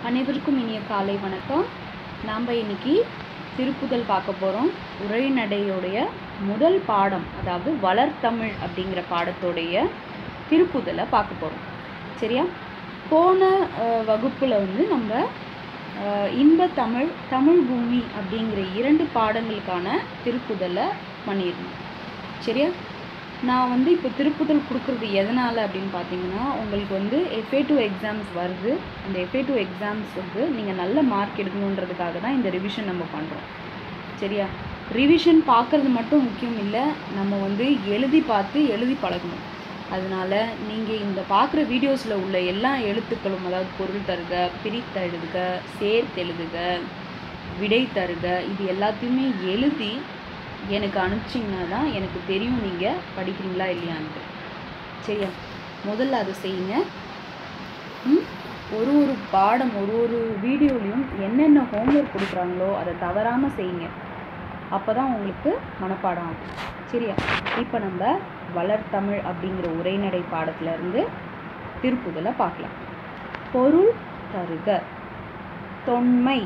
அனைவருக்கும் இனிய காலை வணக்கம் நாம் இன்னைக்கு திருப்புதல் பார்க்க போகிறோம் உரைநடையோடைய முதல் பாடம் அதாவது வளர்த்தமிழ் அப்படிங்கிற பாடத்தோடைய திருப்புதலை பார்க்க போகிறோம் சரியா போன அஹ், வகுப்புல வந்து நம்ம அஹ், இன்ப தமிழ் தமிழ் பூமி அப்படிங்கிற இரண்டு பாடங்களுக்கான திருப்புதலை பண்ணியிருந்தோம் சரியா நான் வந்து இப்போ திருப்புதல் கொடுக்குறது எதனால் அப்படின்னு பார்த்தீங்கன்னா உங்களுக்கு வந்து எஃப்ஏ டூ எக்ஸாம்ஸ் வருது அந்த எஃப்ஏ டூ எக்ஸாம்ஸ் வந்து நீங்கள் நல்ல மார்க் எடுக்கணுன்றதுக்காக தான் இந்த ரிவிஷன் நம்ம பண்ணுறோம் சரியா ரிவிஷன் பார்க்குறது மட்டும் முக்கியம் இல்லை நம்ம வந்து எழுதி பார்த்து எழுதி பழகணும் அதனால நீங்கள் இந்த பார்க்குற வீடியோஸில் உள்ள எல்லா எழுத்துக்களும் அதாவது பொருள் தருக பிரித்தெழுதுக சேர்த்தெழுதுக விடை தருக இது எல்லாத்தையுமே எழுதி எனக்கு அனுப்பிச்சிங்கன்னா தான் எனக்கு தெரியும் நீங்கள் படிக்கிறீங்களா இல்லையான்ட்டு சரியா முதல்ல அதை செய்யுங்க ம்? ஒரு ஒரு பாடம் ஒரு ஒரு வீடியோலையும் என்னென்ன ஹோம்ஒர்க் கொடுக்குறாங்களோ அதை தவறாமல் செய்யுங்க அப்போ தான் உங்களுக்கு மனப்பாடம் ஆகும் சரியா இப்போ நம்ம வளர்த்தமிழ் அப்படிங்கிற உரைநடை பாடத்துல இருந்து திருப்புதலை பார்க்கலாம் பொருள் தருக தொன்மை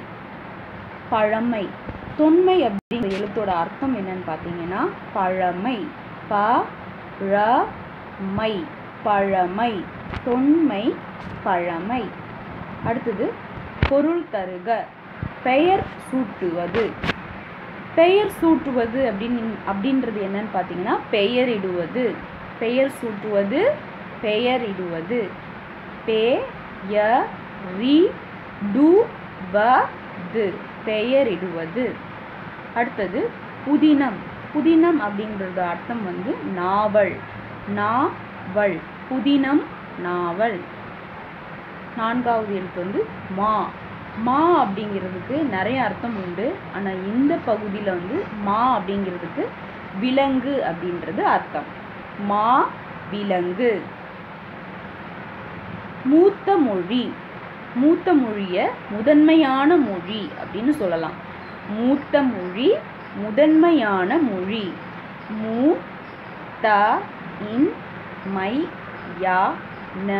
பழமை தொன்மை அப்படிங்கிற எழுத்தோட அர்த்தம் என்னன்னு பார்த்தீங்கன்னா பழமை ப ழ மை பழமை தொன்மை பழமை அடுத்தது பொருள் தருக பெயர் சூட்டுவது பெயர் சூட்டுவது அப்படின்னு அப்படின்றது என்னன்னு பார்த்தீங்கன்னா பெயரிடுவது பெயர் சூட்டுவது பெயரிடுவது பே ய ரி டு வ து பெயரிடுவது அடுத்தது புதினம் புதினம் அப்படின்றது அர்த்தம் வந்து நாவல் நாவல் புதினம் நாவல் நான்காவது எழுத்து வந்து மா மா அப்படிங்கிறதுக்கு நிறைய அர்த்தம் உண்டு ஆனால் இந்த பகுதியில் வந்து மா அப்படிங்கிறதுக்கு விலங்கு அப்படின்றது அர்த்தம் மா விலங்கு மூத்த மொழி மூத்த மொழியை முதன்மையான மொழி அப்படின்னு சொல்லலாம் மூத்த மொழி முதன்மையான மொழி மூ த இன் மை யா ந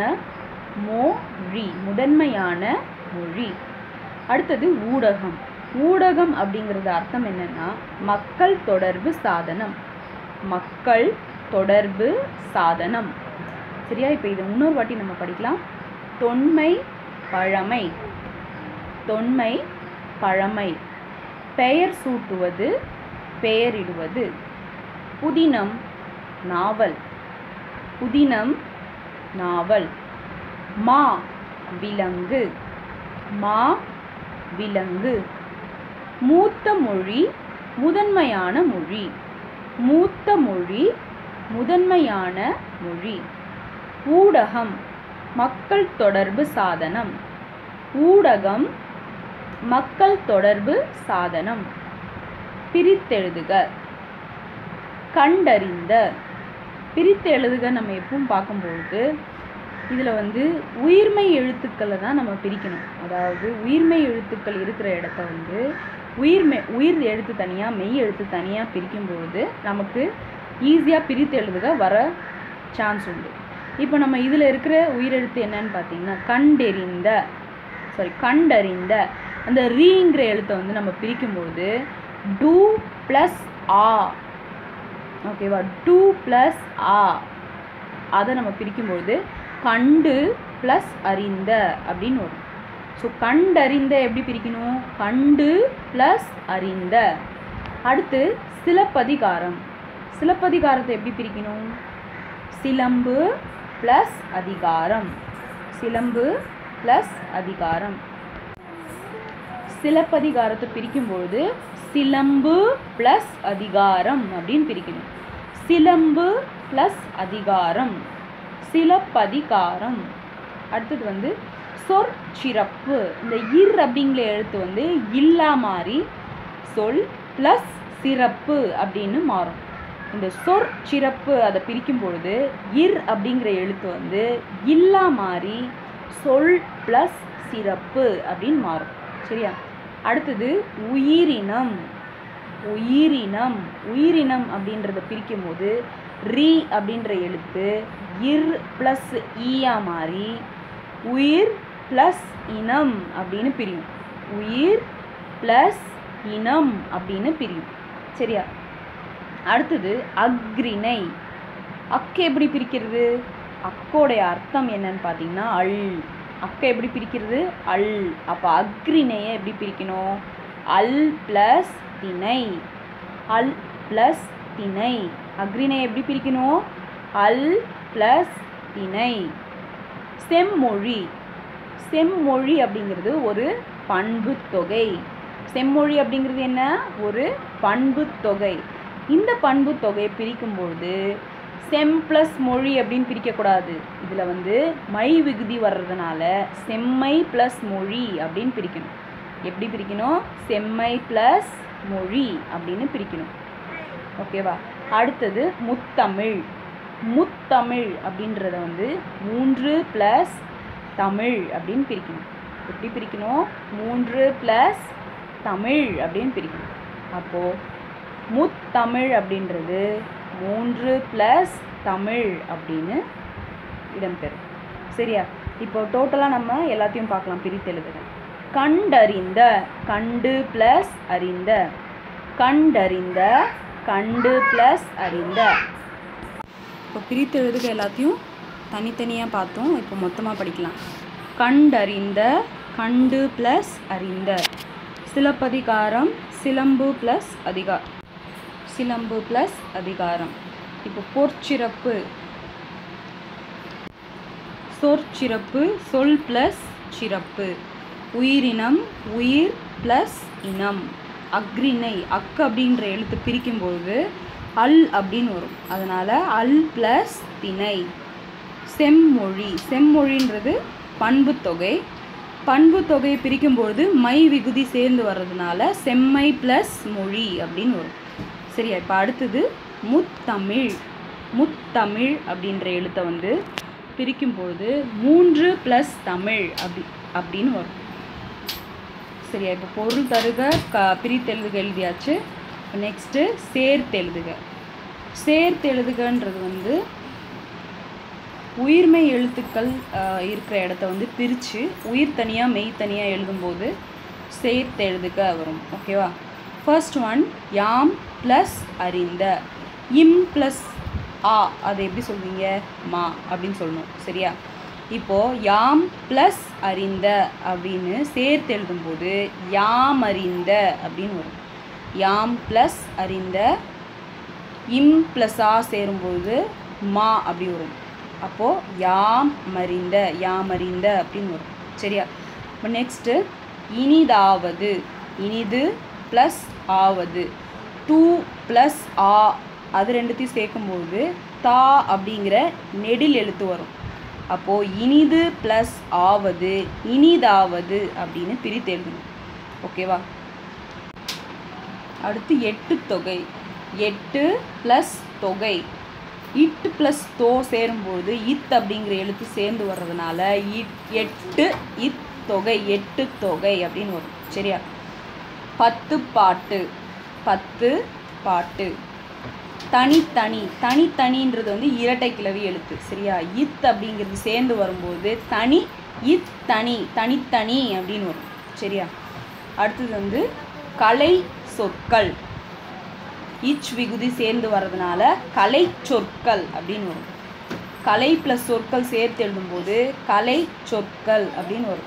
மொழி முதன்மையான மொழி அடுத்தது ஊடகம் ஊடகம் அப்படிங்கிறது அர்த்தம் என்னன்னா மக்கள் தொடர்பு சாதனம் மக்கள் தொடர்பு சாதனம் சரியா இப்போ இதை இன்னொரு வாட்டி நம்ம படிக்கலாம் தொன்மை பழமை தொன்மை பழமை பெயர் சூட்டுவது பெயரிடுவது புதினம் நாவல் புதினம் நாவல் மா விலங்கு மா விலங்கு மூத்த மொழி முதன்மையான மொழி மூத்த மொழி முதன்மையான மொழி ஊடகம் மக்கள் தொடர்பு சாதனம் ஊடகம் மக்கள் தொடர்பு சாதனம் பிரித்தெழுதுக கண்டறிந்த பிரித்து எழுதுக நம்ம எப்பவும் பார்க்கும்பொழுது இதில் வந்து உயிர்மை எழுத்துக்களை தான் நம்ம பிரிக்கணும் அதாவது உயிர்மை எழுத்துக்கள் இருக்கிற இடத்த வந்து உயிர்மை உயிர் எழுத்து தனியாக மெய் எழுத்து தனியாக பிரிக்கும்பொழுது நமக்கு ஈஸியாக பிரித்து எழுதுக வர சான்ஸ் உண்டு இப்போ நம்ம இதில் இருக்கிற உயிரெழுத்து என்னன்னு பார்த்தீங்கன்னா கண்டெறிந்த சாரி கண்டறிந்த அந்த ரீங்கிற எழுத்தை வந்து நம்ம பிரிக்கும்போது டூ ப்ளஸ் ஆ ஓகேவா டூ ப்ளஸ் ஆ அதை நம்ம பிரிக்கும்பொழுது கண்டு ப்ளஸ் அறிந்த அப்படின்னு வரும் ஸோ கண்டறிந்த எப்படி பிரிக்கணும் கண்டு ப்ளஸ் அறிந்த அடுத்து சிலப்பதிகாரம் சிலப்பதிகாரத்தை எப்படி பிரிக்கணும் சிலம்பு ப்ளஸ் அதிகாரம் சிலம்பு ப்ளஸ் அதிகாரம் சிலப்பதிகாரத்தை பிரிக்கும்பொழுது சிலம்பு ப்ளஸ் அதிகாரம் அப்படின்னு பிரிக்கணும் சிலம்பு ப்ளஸ் அதிகாரம் சிலப்பதிகாரம் அடுத்தது வந்து சொற்சிறப்பு இந்த இர் அப்படிங்கிற எழுத்து வந்து இல்லா மாறி சொல் ப்ளஸ் சிறப்பு அப்படின்னு மாறும் இந்த சொற்சிறப்பு அதை பிரிக்கும் பொழுது இர் அப்படிங்கிற எழுத்து வந்து இல்லா மாறி சொல் ப்ளஸ் சிறப்பு அப்படின்னு மாறும் சரியா அடுத்தது உயிரினம் உயிரினம் உயிரினம் அப்படின்றத பிரிக்கும் போது ரி அப்படின்ற எழுத்து இர் ப்ளஸ் ஈயா மாறி உயிர் ப்ளஸ் இனம் அப்படின்னு பிரியும் உயிர் ப்ளஸ் இனம் அப்படின்னு பிரியும் சரியா அடுத்தது அக்ரிணை அக்கு எப்படி பிரிக்கிறது அக்கோடைய அர்த்தம் என்னன்னு பார்த்தீங்கன்னா அல் அக்க எப்படி பிரிக்கிறது அல் அப்போ அக்ரிணையை எப்படி பிரிக்கணும் அல் ப்ளஸ் திணை அல் ப்ளஸ் திணை அக்ரிணை எப்படி பிரிக்கணும் அல் ப்ளஸ் திணை செம்மொழி செம்மொழி அப்படிங்கிறது ஒரு பண்பு தொகை செம்மொழி அப்படிங்கிறது என்ன ஒரு பண்பு தொகை இந்த பண்பு தொகையை பிரிக்கும்பொழுது செம் ப்ளஸ் மொழி அப்படின்னு பிரிக்கக்கூடாது இதில் வந்து மை விகுதி வர்றதுனால செம்மை ப்ளஸ் மொழி அப்படின்னு பிரிக்கணும் எப்படி பிரிக்கணும் செம்மை ப்ளஸ் மொழி அப்படின்னு பிரிக்கணும் ஓகேவா அடுத்தது முத்தமிழ் முத்தமிழ் அப்படின்றத வந்து மூன்று ப்ளஸ் தமிழ் அப்படின்னு பிரிக்கணும் எப்படி பிரிக்கணும் மூன்று ப்ளஸ் தமிழ் அப்படின்னு பிரிக்கணும் அப்போது முத்தமிழ் அப்படின்றது மூன்று ப்ளஸ் தமிழ் அப்படின்னு இடம்பெறும் சரியா இப்போ டோட்டலாக நம்ம எல்லாத்தையும் பார்க்கலாம் பிரித்து எழுதுக கண்டறிந்த கண்டு ப்ளஸ் அறிந்த கண்டறிந்த கண்டு ப்ளஸ் அறிந்த இப்போ பிரித்து எழுதுக எல்லாத்தையும் தனித்தனியாக பார்த்தோம் இப்போ மொத்தமாக படிக்கலாம் கண்டறிந்த கண்டு ப்ளஸ் அறிந்த சிலப்பதிகாரம் சிலம்பு ப்ளஸ் அதிகா சிலம்பு ப்ளஸ் அதிகாரம் இப்போ பொற்சிறப்பு சொற்சிறப்பு சொல் ப்ளஸ் சிறப்பு உயிரினம் உயிர் ப்ளஸ் இனம் அக்ரிணை அக் அப்படின்ற எழுத்து பிரிக்கும்பொழுது அல் அப்படின்னு வரும் அதனால் அல் ப்ளஸ் திணை செம்மொழி செம்மொழின்றது பண்பு தொகை பண்பு தொகையை பிரிக்கும்பொழுது மை விகுதி சேர்ந்து வர்றதுனால செம்மை ப்ளஸ் மொழி அப்படின்னு வரும் சரியா இப்போ அடுத்தது முத்தமிழ் முத்தமிழ் அப்படின்ற எழுத்தை வந்து பிரிக்கும்பொழுது மூன்று ப்ளஸ் தமிழ் அப்படி அப்படின்னு வரும் சரியா இப்போ பொருள் தருக க பிரித்தெழுதுக எழுதியாச்சு நெக்ஸ்ட்டு சேர்த்தெழுதுக சேர்த்தெழுதுகன்றது வந்து உயிர்மை எழுத்துக்கள் ஆஹ், இருக்கிற இடத்த வந்து பிரித்து உயிர் தனியாக மெய் தனியாக எழுதும்போது சேர்த்து எழுதுக வரும் ஓகேவா ஃபர்ஸ்ட் ஒன் யாம் ப்ளஸ் அறிந்த இம் ப்ளஸ் ஆ அதை எப்படி சொல்வீங்க மா அப்படின்னு சொல்லணும் சரியா இப்போது யாம் ப்ளஸ் அறிந்த அப்படின்னு சேர்த்து எழுதும்போது யாம் அறிந்த அப்படின்னு வரும் யாம் ப்ளஸ் அறிந்த இம் ப்ளஸ் ஆ சேரும்போது மா அப்படி வரும் அப்போது யாம் மறிந்த யாம் அறிந்த அப்படின்னு வரும் சரியா இப்போ நெக்ஸ்ட்டு இனிதாவது இனிது ப்ளஸ் ஆவது டூ ப்ளஸ் ஆ அது ரெண்டுத்தையும் சேர்க்கும்போது தா அப்படிங்கிற நெடில் எழுத்து வரும் அப்போது இனிது ப்ளஸ் ஆவது இனிதாவது அப்படின்னு பிரித்து எழுதணும் ஓகேவா அடுத்து எட்டு தொகை எட்டு ப்ளஸ் தொகை இட் ப்ளஸ் தோ சேரும்போது இத் அப்படிங்கிற எழுத்து சேர்ந்து வர்றதுனால இட் எட்டு இத் தொகை எட்டு தொகை அப்படின்னு வரும் சரியா பத்து பாட்டு பத்து பாட்டு தனித்தனி தனித்தனின்றது வந்து இரட்டை கிளவி எழுத்து சரியா இத் அப்படிங்கிறது சேர்ந்து வரும்போது தனி இத் தனி தனித்தனி அப்படின்னு வரும் சரியா அடுத்தது வந்து கலை சொற்கள் இச் விகுதி சேர்ந்து வர்றதுனால கலை சொற்கள் அப்படின்னு வரும் கலை ப்ளஸ் சொற்கள் சேர்த்து எழுதும்போது கலை சொற்கள் அப்படின்னு வரும்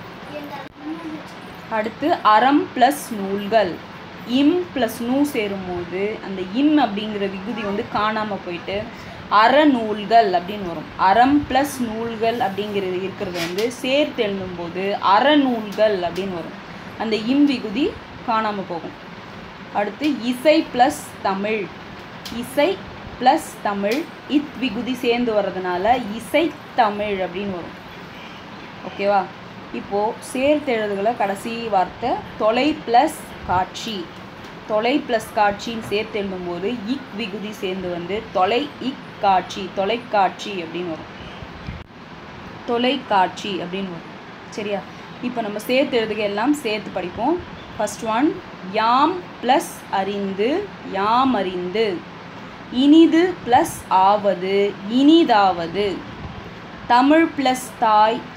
அடுத்து அறம் ப்ளஸ் நூல்கள் இம் ப்ளஸ் நூ சேரும்போது அந்த இம் அப்படிங்கிற விகுதி வந்து காணாமல் போயிட்டு அறநூல்கள் அப்படின்னு வரும் அறம் ப்ளஸ் நூல்கள் அப்படிங்கிறது இருக்கிறது வந்து சேர்த்து எழுதும்போது அறநூல்கள் அப்படின்னு வரும் அந்த இம் விகுதி காணாமல் போகும் அடுத்து இசை ப்ளஸ் தமிழ் இசை ப்ளஸ் தமிழ் இத் விகுதி சேர்ந்து வர்றதுனால இசை தமிழ் அப்படின்னு வரும் ஓகேவா இப்போது சேர்த்து எழுதுகளை கடைசி வார்த்தை தொலை ப்ளஸ் காட்சி தொலை ப்ளஸ் காட்சின்னு சேர்த்து எழுதும்போது இக் விகுதி சேர்ந்து வந்து தொலை இக் காட்சி தொலைக்காட்சி அப்படின்னு வரும் தொலைக்காட்சி அப்படின்னு வரும் சரியா இப்போ நம்ம சேர்த்து எழுதுக எல்லாம் சேர்த்து படிப்போம் ஃபர்ஸ்ட் ஒன் யாம் ப்ளஸ் அறிந்து யாம் அறிந்து இனிது ப்ளஸ் ஆவது இனிதாவது தமிழ் ப்ளஸ் தாய்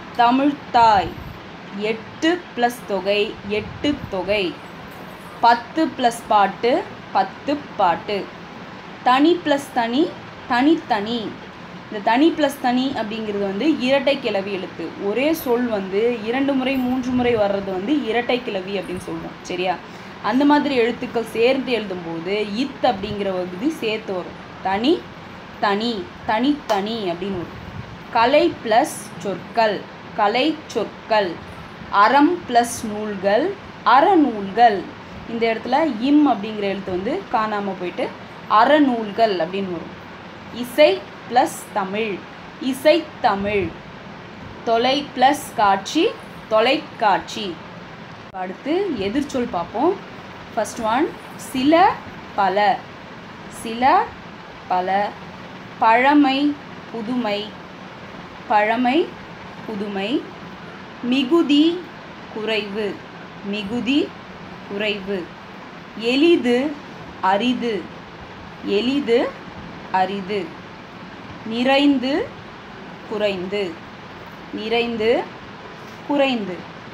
தமிழ்த்தாய் எட்டு ப்ளஸ் தொகை எட்டு தொகை பத்து ப்ளஸ் பாட்டு பத்து பாட்டு தனி ப்ளஸ் தனி தனித்தனி இந்த தனி ப்ளஸ் தனி அப்படிங்கிறது வந்து இரட்டை கிளவி எழுத்து ஒரே சொல் வந்து இரண்டு முறை மூன்று முறை வர்றது வந்து இரட்டை கிளவி அப்படின்னு சொல்லுவோம் சரியா அந்த மாதிரி எழுத்துக்கள் சேர்ந்து எழுதும்போது இத் அப்படிங்கிற பகுதி சேர்த்து வரும் தனி தனி தனித்தனி அப்படின்னு வரும் கலை ப்ளஸ் சொற்கள் கலை சொற்கள் அறம் ப்ளஸ் நூல்கள் அறநூல்கள் இந்த இடத்துல இம் அப்படிங்கிற எழுத்து வந்து காணாமல் போயிட்டு அறநூல்கள் அப்படின்னு வரும் இசை ப்ளஸ் தமிழ் இசைத்தமிழ் தொலை ப்ளஸ் காட்சி தொலைக்காட்சி அடுத்து எதிர்ச்சொல் பார்ப்போம் ஃபர்ஸ்ட் ஒன் சில பல சில பல பழமை புதுமை பழமை புதுமை மிகுதி குறைவு மிகுதி குறைவு எளிது அரிது எளிது அரிது நிறைந்து குறைந்து நிறைந்து குறைந்து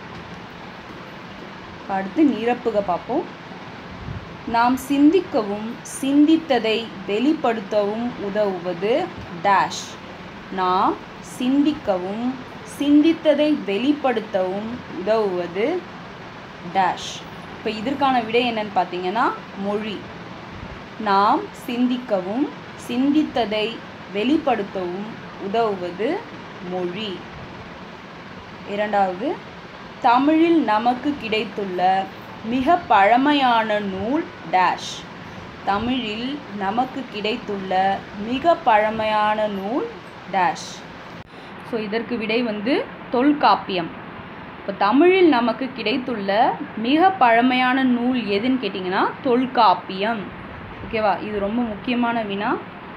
அடுத்து நிரப்புக பார்ப்போம் நாம் சிந்திக்கவும் சிந்தித்ததை வெளிப்படுத்தவும் உதவுவது டேஷ் நாம் சிந்திக்கவும் சிந்தித்ததை வெளிப்படுத்தவும் உதவுவது டேஷ் இப்போ இதற்கான விடை என்னன்னு பார்த்தீங்கன்னா மொழி நாம் சிந்திக்கவும் சிந்தித்ததை வெளிப்படுத்தவும் உதவுவது மொழி இரண்டாவது தமிழில் நமக்கு கிடைத்துள்ள மிக பழமையான நூல் டேஷ் தமிழில் நமக்கு கிடைத்துள்ள மிக பழமையான நூல் டேஷ் ஸோ இதற்கு விடை வந்து தொல்காப்பியம் இப்போ தமிழில் நமக்கு கிடைத்துள்ள மிக பழமையான நூல் எதுன்னு கேட்டிங்கன்னா தொல்காப்பியம் ஓகேவா இது ரொம்ப முக்கியமான வினா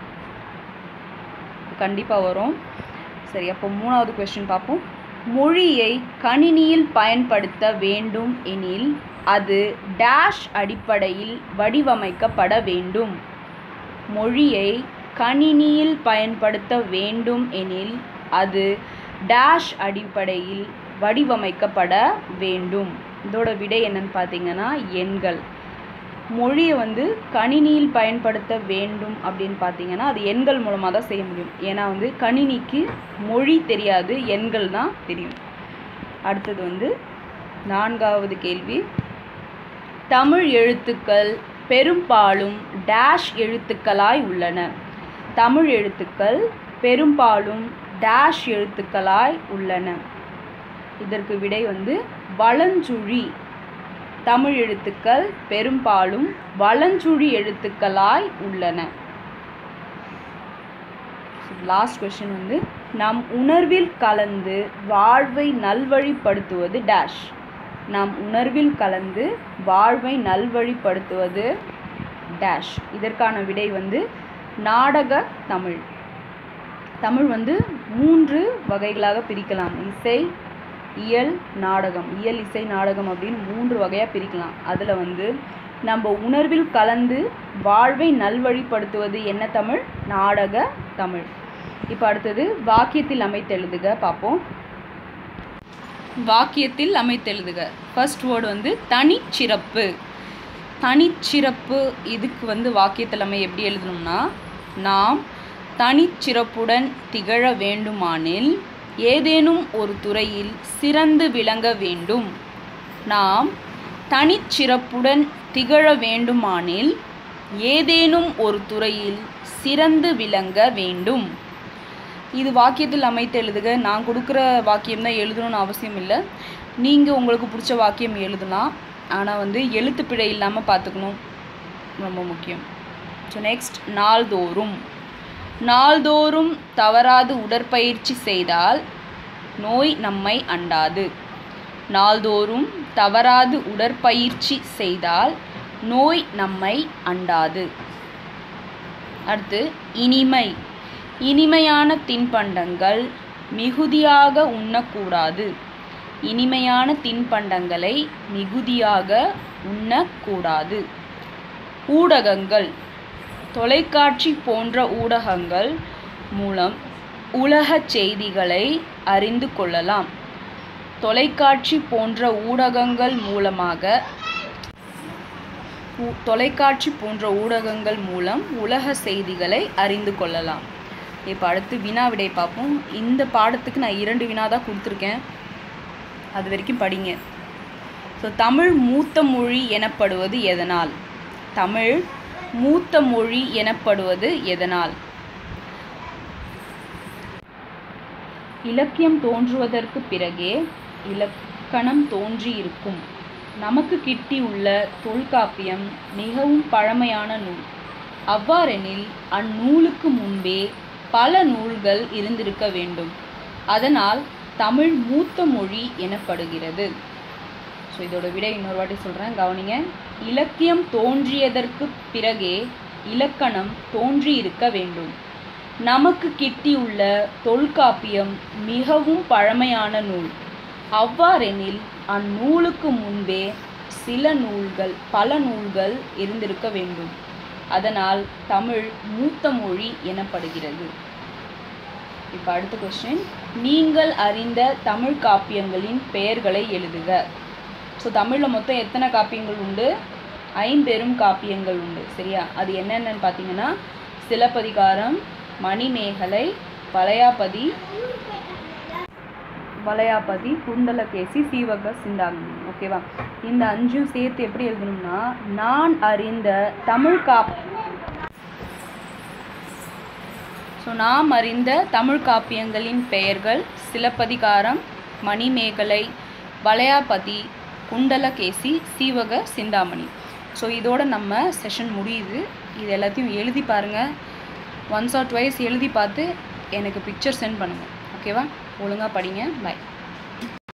கண்டிப்பாக வரும் சரி அப்போ மூணாவது கொஸ்டின் பார்ப்போம் மொழியை கணினியில் பயன்படுத்த வேண்டும் எனில் அது டேஷ் அடிப்படையில் வடிவமைக்கப்பட வேண்டும் மொழியை கணினியில் பயன்படுத்த வேண்டும் எனில் அது டேஷ் அடிப்படையில் வடிவமைக்கப்பட வேண்டும் இதோட விடை என்னன்னு பார்த்தீங்கன்னா எண்கள் மொழியை வந்து கணினியில் பயன்படுத்த வேண்டும் அப்படின்னு பார்த்தீங்கன்னா அது எண்கள் மூலமாக தான் செய்ய முடியும் ஏன்னா வந்து கணினிக்கு மொழி தெரியாது எண்கள் தான் தெரியும் அடுத்தது வந்து நான்காவது கேள்வி தமிழ் எழுத்துக்கள் பெரும்பாலும் டேஷ் எழுத்துக்களாய் உள்ளன தமிழ் எழுத்துக்கள் பெரும்பாலும் டேஷ் எழுத்துக்களாய் உள்ளன இதற்கு விடை வந்து வலஞ்சுழி தமிழ் எழுத்துக்கள் பெரும்பாலும் வலஞ்சுழி எழுத்துக்களாய் உள்ளன லாஸ்ட் கொஸ்டின் வந்து நம் உணர்வில் கலந்து வாழ்வை நல்வழிப்படுத்துவது டேஷ் நம் உணர்வில் கலந்து வாழ்வை நல்வழிப்படுத்துவது டேஷ் இதற்கான விடை வந்து நாடக தமிழ் தமிழ் வந்து மூன்று வகைகளாக பிரிக்கலாம் இசை இயல் நாடகம் இயல் இசை நாடகம் அப்படின்னு மூன்று வகையாக பிரிக்கலாம் அதில் வந்து நம்ம உணர்வில் கலந்து வாழ்வை நல்வழிப்படுத்துவது என்ன தமிழ் நாடக தமிழ் இப்போ அடுத்தது வாக்கியத்தில் அமைத்தெழுதுக பார்ப்போம் வாக்கியத்தில் அமைத்தெழுதுக ஃபர்ஸ்ட் வேர்டு வந்து தனிச்சிறப்பு தனிச்சிறப்பு இதுக்கு வந்து வாக்கியத்தில் அமை எப்படி எழுதணும்னா நாம் தனிச்சிறப்புடன் திகழ வேண்டுமானில் ஏதேனும் ஒரு துறையில் சிறந்து விளங்க வேண்டும் நாம் தனிச்சிறப்புடன் திகழ வேண்டுமானில் ஏதேனும் ஒரு துறையில் சிறந்து விளங்க வேண்டும் இது வாக்கியத்தில் அமைத்து எழுதுக நான் கொடுக்குற வாக்கியம் தான் எழுதணும்னு அவசியம் இல்லை நீங்கள் உங்களுக்கு பிடிச்ச வாக்கியம் எழுதலாம் ஆனால் வந்து எழுத்து பிழை இல்லாமல் பார்த்துக்கணும் ரொம்ப முக்கியம் ஸோ நெக்ஸ்ட் நாள்தோறும் நாள்தோறும் தவறாது உடற்பயிற்சி செய்தால் நோய் நம்மை அண்டாது நாள்தோறும் தவறாது உடற்பயிற்சி செய்தால் நோய் நம்மை அண்டாது அடுத்து இனிமை இனிமையான தின்பண்டங்கள் மிகுதியாக உண்ணக்கூடாது இனிமையான தின்பண்டங்களை மிகுதியாக உண்ணக்கூடாது ஊடகங்கள் தொலைக்காட்சி போன்ற ஊடகங்கள் மூலம் உலகச் செய்திகளை அறிந்து கொள்ளலாம் தொலைக்காட்சி போன்ற ஊடகங்கள் மூலமாக ஊ- தொலைக்காட்சி போன்ற ஊடகங்கள் மூலம் உலக செய்திகளை அறிந்து கொள்ளலாம் இப்போ அடுத்து வினா விடை பார்ப்போம் இந்த பாடத்துக்கு நான் இரண்டு வினா தான் கொடுத்துருக்கேன் அது வரைக்கும் படிங்க ஸோ தமிழ் மூத்த மொழி எனப்படுவது எதனால் தமிழ் மூத்த மொழி எனப்படுவது எதனால் இலக்கியம் தோன்றுவதற்கு பிறகே இலக்கணம் தோன்றியிருக்கும் நமக்கு கிட்டியுள்ள தொல்காப்பியம் மிகவும் பழமையான நூல் அவ்வாறெனில் அந்நூலுக்கு முன்பே பல நூல்கள் இருந்திருக்க வேண்டும் அதனால் தமிழ் மூத்த மொழி எனப்படுகிறது ஸோ இதோட விடை இன்னொரு வாட்டி சொல்கிறேன் கவனிங்க இலக்கியம் தோன்றியதற்கு பிறகே இலக்கணம் தோன்றியிருக்க வேண்டும் நமக்கு கிட்டியுள்ள தொல்காப்பியம் மிகவும் பழமையான நூல் அவ்வாறெனில் அந்நூலுக்கு முன்பே சில நூல்கள் பல நூல்கள் இருந்திருக்க வேண்டும் அதனால் தமிழ் மூத்த மொழி எனப்படுகிறது இப்போ அடுத்த கொஸ்டின் நீங்கள் அறிந்த தமிழ் காப்பியங்களின் பெயர்களை எழுதுக ஸோ தமிழில் மொத்தம் எத்தனை காப்பியங்கள் உண்டு ஐம்பெரும் காப்பியங்கள் உண்டு சரியா அது என்னென்னன்னு பார்த்தீங்கன்னா சிலப்பதிகாரம் மணிமேகலை வளையாபதி வளையாபதி குண்டலகேசி சீவக சிந்தாமணி ஓகேவா இந்த அஞ்சும் சேர்த்து எப்படி எழுதணும்னா நான் அறிந்த தமிழ் காப் ஸோ நாம் அறிந்த தமிழ் காப்பியங்களின் பெயர்கள் சிலப்பதிகாரம் மணிமேகலை வளையாபதி குண்டலகேசி சீவக சிந்தாமணி ஸோ இதோட நம்ம செஷன் முடியுது இது எல்லாத்தையும் எழுதி பாருங்கள் ஒன்ஸ் ஆர் ட்வைஸ் எழுதி பார்த்து எனக்கு பிக்சர் சென்ட் பண்ணுங்கள் ஓகேவா ஒழுங்காக படிங்க பை